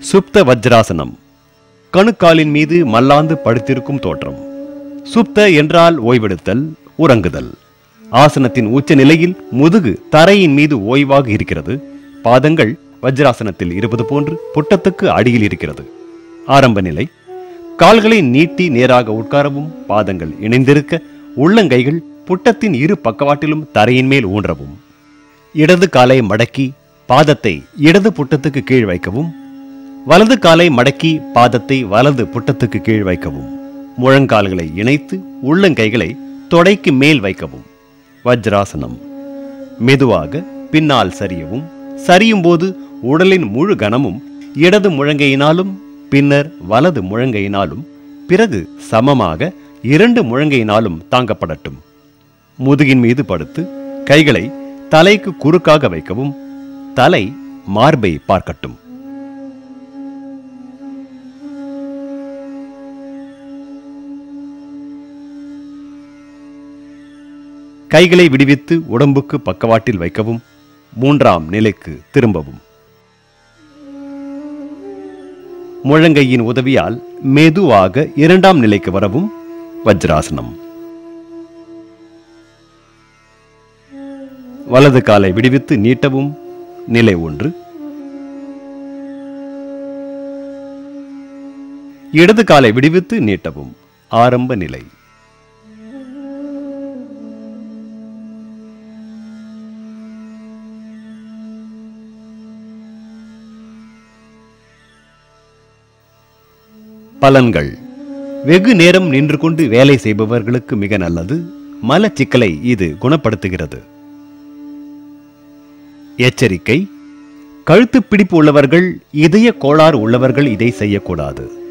சுப்த வஜ்ராசனம் கணுக்காலின் மீது மல்லாந்து படுத்திருக்கும் தோற்றம் சுப்த என்றால் ஓய்வெடுத்தல் உறங்குதல் ஆசனத்தின் உச்ச நிலையில் முதுகு தரையின் மீது ஓய்வாக இருக்கிறது பாதங்கள் வஜ்ராசனத்தில் இருப்பது போன்று புட்டத்துக்கு அடியில் இருக்கிறது ஆரம்ப நிலை கால்களை நீட்டி நேராக உட்காரவும் பாதங்கள் இணைந்திருக்க உள்ளங்கைகள் புட்டத்தின் இரு பக்கவாட்டிலும் தரையின் மேல் ஊன்றவும் இடது காலை மடக்கி பாதத்தை இடது புட்டத்துக்கு கீழ் வைக்கவும் வலது காலை மடக்கி பாதத்தை வலது புட்டத்துக்கு கீழ் வைக்கவும் முழங்கால்களை இணைத்து உள்ளங்கைகளை தொடைக்கு மேல் வைக்கவும் வஜ்ராசனம் மெதுவாக பின்னால் சரியவும் சரியும் போது உடலின் முழு கனமும் இடது முழங்கையினாலும் பின்னர் வலது முழங்கையினாலும் பிறகு சமமாக இரண்டு முழங்கையினாலும் தாங்கப்படட்டும் முதுகின் மீது படுத்து கைகளை தலைக்கு குறுக்காக வைக்கவும் தலை மார்பை பார்க்கட்டும் கைகளை விடுவித்து உடம்புக்கு பக்கவாட்டில் வைக்கவும் மூன்றாம் நிலைக்கு திரும்பவும் முழங்கையின் உதவியால் மெதுவாக இரண்டாம் நிலைக்கு வரவும் வஜ்ராசனம் வலது காலை விடுவித்து நீட்டவும் நிலை ஒன்று இடது காலை விடுவித்து நீட்டவும் ஆரம்ப நிலை பலன்கள் வெகு நேரம் நின்று கொண்டு வேலை செய்பவர்களுக்கு மிக நல்லது மலச்சிக்கலை இது குணப்படுத்துகிறது எச்சரிக்கை கழுத்து பிடிப்பு உள்ளவர்கள் இதய கோளாறு உள்ளவர்கள் இதை செய்யக்கூடாது